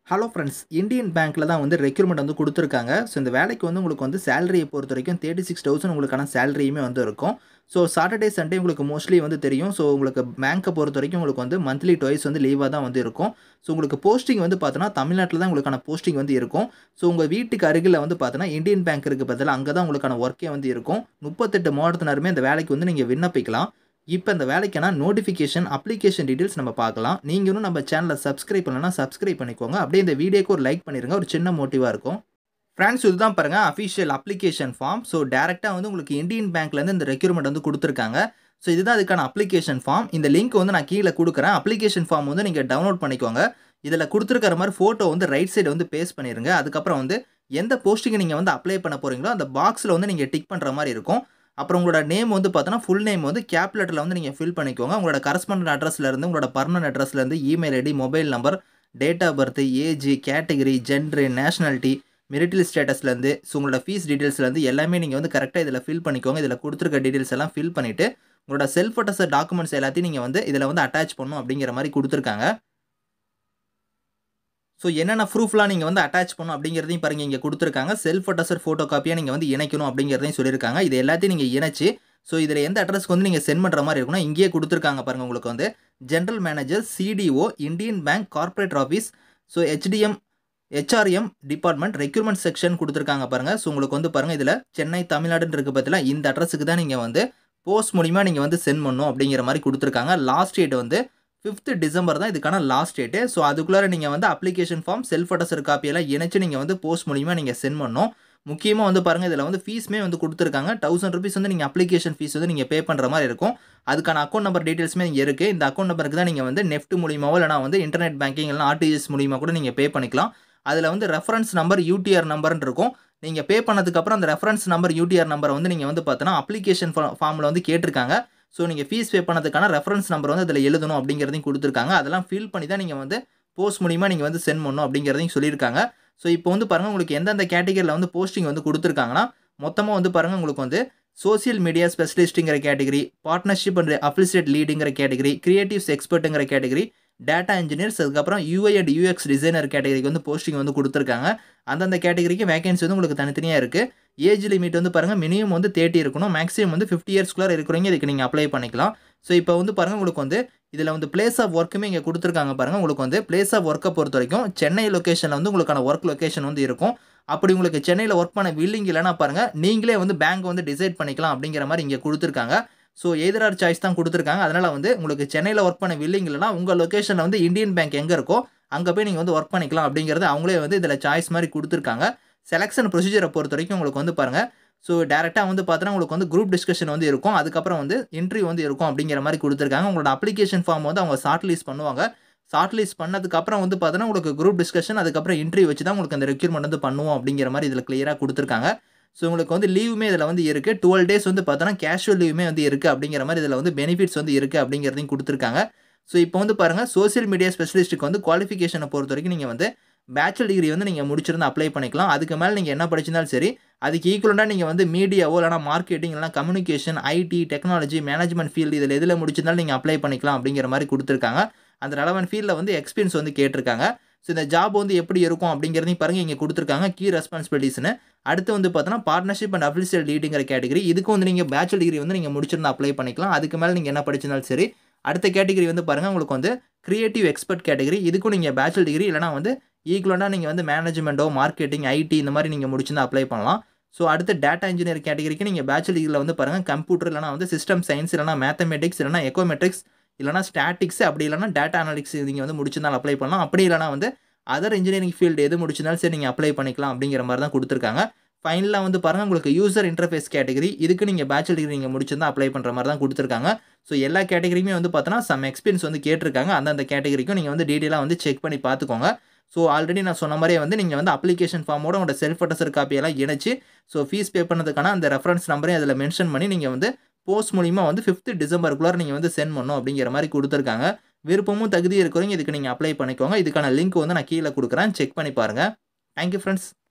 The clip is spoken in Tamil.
ஹலோ ஃப்ரெண்ட்ஸ் இந்தியன் பேங்க்கில் தான் வந்து ரெக்ரூட்மெண்ட் வந்து கொடுத்துருக்காங்க ஸோ இந்த வேலைக்கு வந்து உங்களுக்கு வந்து சேலரியை பொறுத்த வரைக்கும் தேர்ட்டி சிக்ஸ் தௌசண்ட் உங்களுக்கான சேலரியுமே வந்து இருக்கும் ஸோ சாட்டர்டே சண்டே உங்களுக்கு மோஸ்ட்லி வந்து தெரியும் ஸோ உங்களுக்கு பேங்க்கை பொறுத்த வரைக்கும் உங்களுக்கு வந்து மந்த்லி டுவைஸ் வந்து லீவாக தான் வந்து இருக்கும் ஸோ உங்களுக்கு போஸ்டிங் வந்து பார்த்தோன்னா தமிழ்நாட்டில் தான் உங்களுக்கான போஸ்டிங் வந்து இருக்கும் ஸோ உங்கள் வீட்டுக்கு அருகில் வந்து பார்த்தோன்னா இந்தியன் பேங்க் இருக்குது பதிலாக அங்கே தான் உங்களுக்கான ஒர்க்கே வந்து இருக்கும் முப்பத்தெட்டு மாவட்டத்தினருமே இந்த வேலைக்கு வந்து நீங்கள் விண்ணப்பிக்கலாம் இப்போ இந்த வேலைக்கான நோட்டிஃபிகேஷன் அப்ளிகேஷன் டீட்டெயில்ஸ் நம்ம பார்க்கலாம் நீங்கள் இன்னும் நம்ம சேனலை சப்ஸ்கிரைப் பண்ணலன்னா சப்ஸ்கிரைப் பண்ணிக்கோங்க அப்படியே இந்த வீடியோக்கு ஒரு லைக் பண்ணிடுங்க ஒரு சின்ன மோட்டிவாக இருக்கும் ஃப்ரெண்ட்ஸ் இதுதான் பாருங்கள் அஃபிஷியல் அப்ளிகேஷன் ஃபார்ம் ஸோ டேரெக்டாக வந்து உங்களுக்கு இந்தியன் பேங்க்லேருந்து இந்த ரெக்யூர்மெண்ட் வந்து கொடுத்துருக்காங்க ஸோ இதுதான் அதுக்கான அப்ளிகேஷன் ஃபார்ம் இந்த லிங்க் வந்து நான் கீழே கொடுக்குறேன் அப்ளிகேஷன் ஃபார்ம் வந்து நீங்கள் டவுன்லோட் பண்ணிக்கோங்க இதில் கொடுத்துருக்கிற மாதிரி ஃபோட்டோ வந்து ரைட் சைடு வந்து பேஸ்ட் பண்ணிடுங்க அதுக்கப்புறம் வந்து எந்த போஸ்டிங்கை நீங்கள் வந்து அப்ளை பண்ண போகிறீங்களோ அந்த பாக்ஸில் வந்து நீங்கள் டிக் பண்ணுற மாதிரி இருக்கும் அப்புறம் உங்களோட நேம் வந்து பார்த்தோன்னா ஃபுல் நேம் வந்து கேப் லெட்டரில் வந்து நீங்கள் ஃபில் பண்ணிக்கோங்க உங்களோட கரஸ்பாண்டன்ட் அட்ரஸ்லேருந்து உங்களோட பர்மனன்ட் அட்ரஸ்லேருந்து email ID mobile number date of birth age category gender nationality marital ஸ்டேட்டஸ்லேருந்து ஸோ உங்களோட ஃபீஸ் டீட்டெயில்ஸ்லேருந்து எல்லாமே நீங்கள் வந்து கரெக்டாக இதில் ஃபில் பண்ணிக்கோங்க இதில் கொடுத்துருக்க டீட்டெயில்ஸ் எல்லாம் ஃபில் பண்ணிவிட்டு உங்களோட செல்ஃப் அட்டஸ்ட் டாக்குமெண்ட்ஸ் எல்லாத்தையும் நீங்கள் வந்து இதில் வந்து அட்டாச் பண்ணணும் அப்படிங்கிற மாதிரி கொடுத்துருக்காங்க ஸோ என்னென்ன ப்ரூஃப்லாம் நீங்கள் வந்து அட்டாச் பண்ணணும் அப்படிங்கிறதையும் பாருங்க இங்கே கொடுத்துருக்காங்க செல்ஃப் அட்டஸ்டர் ஃபோட்டோ காப்பியாக நீங்கள் வந்து இணைக்கணும் அப்படிங்கிறதையும் சொல்லியிருக்காங்க இது எல்லாத்தையும் நீங்கள் இணைச்சு ஸோ இதில் எந்த அட்ரஸ்க்கு வந்து நீங்கள் சென்ட் பண்ணுற மாதிரி இருக்குன்னா இங்கேயே கொடுத்துருக்காங்க பாருங்கள் உங்களுக்கு வந்து general manager CDO Indian Bank corporate office so HDM HRM department requirement section கொடுத்துருக்காங்க பாருங்கள் ஸோ உங்களுக்கு வந்து பாருங்கள் இதில் சென்னை தமிழ்நாடுன்னு இருக்க பற்றில இந்த அட்ரஸுக்கு தான் நீங்கள் வந்து போஸ்ட் மூலிமா நீங்கள் வந்து சென்ட் பண்ணணும் அப்படிங்கிற மாதிரி கொடுத்துருக்காங்க லாஸ்ட் டேட் வந்து ஃபிஃப்த்து டிசம்பர் தான் இதுக்கான லாஸ்ட் டேட்டு ஸோ அதுக்குள்ளார நீங்கள் வந்து அப்ளிகேஷன் ஃபார்ம் செல்ஃப் அட்டஸ்டர் காப்பியெல்லாம் இணைச்சு நீங்கள் வந்து போஸ்ட் மூலிமா நீங்கள் சென்ட் பண்ணணும் முக்கியமாக வந்து பாருங்கள் இதில் வந்து ஃபீஸுமே வந்து கொடுத்துருக்காங்க தௌசண்ட் ருபீஸ் வந்து நீங்கள் அப்ளிகேஷன் ஃபீஸ் வந்து நீங்கள் பே பண்ணுற மாதிரி இருக்கும் அதுக்கான அக்கௌண்ட் நம்பர் டீட்டெயில்ஸுமே இங்கே இருக்குது இந்த அக்கௌண்ட் நம்பருக்கு தான் நீங்கள் வந்து நெஃப்ட் மூலியமாவோ இல்லைனா வந்து இன்டர்நெட் பேங்கிங் இல்லைனா ஆர்டிஜிஎஸ் மூலியமாக கூட நீங்கள் பே பண்ணிக்கலாம் அதில் வந்து ரெஃபரன்ஸ் நம்பர் யூடிஆர் நம்பர்னு இருக்கும் நீங்கள் பே பண்ணதுக்கப்புறம் அந்த ரெஃபரன்ஸ் நம்பர் யூடிஆர் நம்பரை வந்து நீங்கள் வந்து பார்த்தோன்னா அப்ளிகேஷன் ஃபார்மில் வந்து கேட்டிருக்காங்க ஸோ நீங்கள் ஃபீஸ் பே பண்ணதுக்கான ரெஃபரன்ஸ் நம்பர் வந்து அதில் எழுதணும் அப்படிங்கிறதையும் கொடுத்துருக்காங்க அதெல்லாம் ஃபில் பண்ணி தான் நீங்கள் வந்து போஸ்ட் மூலிமா நீங்கள் வந்து சென்ட் பண்ணணும் அப்படிங்கிறதையும் சொல்லியிருக்காங்க ஸோ இப்போ வந்து பாருங்கள் உங்களுக்கு எந்தெந்த கேட்டகரியில் வந்து போஸ்டிங் வந்து கொடுத்துருக்காங்கன்னா மொத்தமாக வந்து பாருங்கள் உங்களுக்கு வந்து சோசியல் மீடியா ஸ்பெஷலிஸ்ட்டுங்கிற கேட்டகரி பார்ட்னர்ஷிப் அண்ட் அஃபிலிசியேட் லீடுங்கிற கேட்டகரி கிரியேட்டிவ்ஸ் எக்ஸ்பர்ட்டுங்கிற கேட்டகரி டேட்டா இன்ஜினியர்ஸ் அதுக்கப்புறம் யூஐ அண்ட் யூஎக்ஸ் டிசைனர் கேட்டகரிக்கு வந்து போஸ்டிங் வந்து கொடுத்துருக்காங்க அந்தந்த கேட்டகரிக்கு வேகன்சி வந்து உங்களுக்கு தனித்தனியாக இருக்குது ஏஜ் லிமிட் வந்து பாருங்கள் மினிமம் வந்து தேர்ட்டி இருக்கணும் மேக்ஸிமம் வந்து ஃபிஃப்டி இயர்ஸ்க்குள்ளே இருக்கிறவங்க இதுக்கு நீங்கள் அப்ளை பண்ணிக்கலாம் ஸோ இப்போ வந்து பாருங்கள் உங்களுக்கு வந்து இதில் வந்து பிளேஸ் ஆஃப் ஒர்க்குமே இங்கே கொடுத்துருக்காங்க பாருங்கள் உங்களுக்கு வந்து பிளேஸ் ஆஃப் ஒர்க்கை பொறுத்த வரைக்கும் சென்னை லொக்கேஷனில் வந்து உங்களுக்கான ஒர்க் லொக்கேஷன் வந்து இருக்கும் அப்படி உங்களுக்கு சென்னையில் ஒர்க் பண்ண வில்லிங் இல்லைனா பாருங்கள் நீங்களே வந்து பேங்க் வந்து டிசைட் பண்ணிக்கலாம் அப்படிங்கிற மாதிரி இங்கே கொடுத்துருக்காங்க ஸோ எதிரார் சாய்ஸ் தான் கொடுத்துருக்காங்க அதனால் வந்து உங்களுக்கு சென்னையில் ஒர்க் பண்ண வில்லிங் இல்லைனா உங்கள் லொக்கேஷனில் வந்து இந்தியன் பேங்க் எங்கே இருக்கோ அங்கே போய் நீங்கள் வந்து ஒர்க் பண்ணிக்கலாம் அப்படிங்கிறது அவங்களே வந்து இதில் சாய்ஸ் மாதிரி கொடுத்துருக்காங்க செலெக்ஷன் ப்ரொசீஜரை பொறுத்த வரைக்கும் உங்களுக்கு வந்து பாருங்கள் ஸோ டேரெக்டாக வந்து பார்த்தோன்னா உங்களுக்கு வந்து குரூப் டிஸ்கஷன் வந்து இருக்கும் அதுக்கப்புறம் வந்து இன்டர்வியூ வந்து இருக்கும் அப்படிங்கிற மாதிரி கொடுத்துருக்காங்க உங்களோட அப்ளிகேஷன் ஃபார்ம் வந்து அவங்க ஷார்ட் லிஸ்ட் பண்ணுவாங்க ஷார்ட் லிஸ்ட் பண்ணதுக்கப்புறம் வந்து பார்த்தோன்னா உங்களுக்கு குரூப் டிஸ்கஷன் அதுக்கப்புறம் இன்டர்வியூ வச்சு தான் உங்களுக்கு அந்த ரெக்யூர்மெண்ட் வந்து பண்ணுவோம் அப்படிங்கிற மாதிரி இதில் கிளியராக கொடுத்துருக்காங்க ஸோ உங்களுக்கு வந்து லீவுமே இதில் வந்து இருக்குது டுவெல் டேஸ் வந்து பார்த்தோன்னா கேஷுவல் லீவுமே வந்து இருக்குது அப்படிங்கிற மாதிரி இதில் வந்து பெனிஃபிட்ஸ் வந்து இருக்குது அப்படிங்கிறதையும் கொடுத்துருக்காங்க ஸோ இப்போ வந்து பாருங்கள் சோசியல் மீடியா ஸ்பெஷலிஸ்ட்டுக்கு வந்து குவாலிஃபிகேஷனை பொறுத்த வரைக்கும் நீங்கள் வந்து பேச்சுலர் டிகிரி வந்து நீங்கள் முடிச்சிருந்து அப்ளை பண்ணிக்கலாம் அதுக்கு மேலே நீங்கள் என்ன படிச்சிருந்தாலும் சரி அதுக்கு ஈக்குவலாக நீங்கள் வந்து மீடியாவோ இல்லைனா மார்க்கெட்டிங் இல்லைனா communication IT technology management field இதில் எதில் முடிச்சிருந்தாலும் நீங்கள் அப்ளை பண்ணிக்கலாம் அப்படிங்கிற மாதிரி கொடுத்துருக்காங்க அந்த ரெலவெண்ட் ஃபீல்டில் வந்து எக்ஸ்பீரியன்ஸ் வந்து கேட்டிருக்காங்க ஸோ இந்த ஜாப் வந்து எப்படி இருக்கும் அப்படிங்கிறதையும் பாருங்கள் இங்கே கொடுத்துருக்காங்க கீ ரெஸ்பான்சிபிலிட்டிஸ்னு அடுத்து வந்து பார்த்தோன்னா பார்ட்னர்ஷிப் அண்ட் அஃபிஷியல் லீடிங்கிற கேட்டகரி இதுக்கு வந்து நீங்கள் பேச்சுலர் டிகிரி வந்து நீங்கள் முடிச்சிருந்தா அப்ளை பண்ணிக்கலாம் அதுக்கு மேலே நீங்கள் என்ன படிச்சிருந்தாலும் சரி அடுத்த கேட்டகரி வந்து பாருங்கள் உங்களுக்கு வந்து கிரியேட்டிவ் எக்ஸ்பர்ட் கேட்டகரி இதுக்கும் நீங்கள் பேச்சுலர் டிகிரி இல்லைனா வந்து ஈக்குவலாக நீங்கள் வந்து மேனேஜ்மெண்ட்டோ மார்க்கெட்டிங் ஐடி இந்த மாதிரி நீங்கள் முடிச்சிருந்தா அப்ளை பண்ணலாம் ஸோ அடுத்து டேட்டா இன்ஜினியர் கேட்டகரிக்கு நீங்கள் பேச்சுலர் டிகிரியில் வந்து பாருங்கள் கம்ப்யூட்டர் இல்லைனா வந்து சிஸ்டம் சயின்ஸ் இல்லைனா மேத்தமெட்டிக்ஸ் இல்லைனா எக்கோமெட்ரிக்ஸ் இல்லைனா ஸ்டாட்டிக்ஸ் அப்படி இல்லைனா டேட்டா அனாலிக்ஸ் நீங்கள் வந்து முடிச்சிருந்தாலும் அப்ளை பண்ணலாம் அப்படி இல்லைனா வந்து அதர் இன்ஜினியரிங் ஃபீல்டு எது முடிச்சிருந்தாலும் சரி நீங்கள் அப்ளை பண்ணிக்கலாம் அப்படிங்கிற மாதிரி தான் கொடுத்துருக்காங்க ஃபைனலாக வந்து பாருங்கள் உங்களுக்கு யூசர் இன்டர்ஃபேஸ் கேட்டகரி இதுக்கு நீங்கள் பேச்சுலர் டிகிரி நீங்கள் முடிச்சிருந்தா அப்ளை பண்ணுற மாதிரி தான் கொடுத்துருக்காங்க ஸோ எல்லா கேட்டகரியுமே வந்து பார்த்தோன்னா சம் எக்ஸ்பீரியன்ஸ் வந்து கேட்டிருக்காங்க அந்தந்த கேட்டகரிக்கும் நீங்கள் வந்து டீட்டெயிலாக வந்து செக் பண்ணி பார்த்துக்கோங்க ஸோ ஆல்ரெடி நான் சொன்ன மாதிரியே வந்து நீங்கள் வந்து அப்ளிகேஷன் ஃபார்மோட உங்களோட செல்ஃப் அட்டஸ்டர் காப்பியெல்லாம் இணைச்சு ஸோ ஃபீஸ் பே பண்ணதுக்கான அந்த ரெஃபரன்ஸ் நம்பரையும் அதில் மென்ஷன் பண்ணி நீங்கள் வந்து போஸ்ட் மூலிமா வந்து ஃபிஃப்த் டிசம்பருக்குள்ளார நீங்கள் வந்து சென்ட் பண்ணணும் அப்படிங்கிற மாதிரி கொடுத்துருக்காங்க விருப்பமும் தகுதி இருக்கிறவங்க இதுக்கு நீங்கள் அப்ளை பண்ணிக்கோங்க இதுக்கான லிங்க் வந்து நான் கீழே கொடுக்குறேன் செக் பண்ணி பாருங்கள் தேங்க்யூ ஃப்ரெண்ட்ஸ்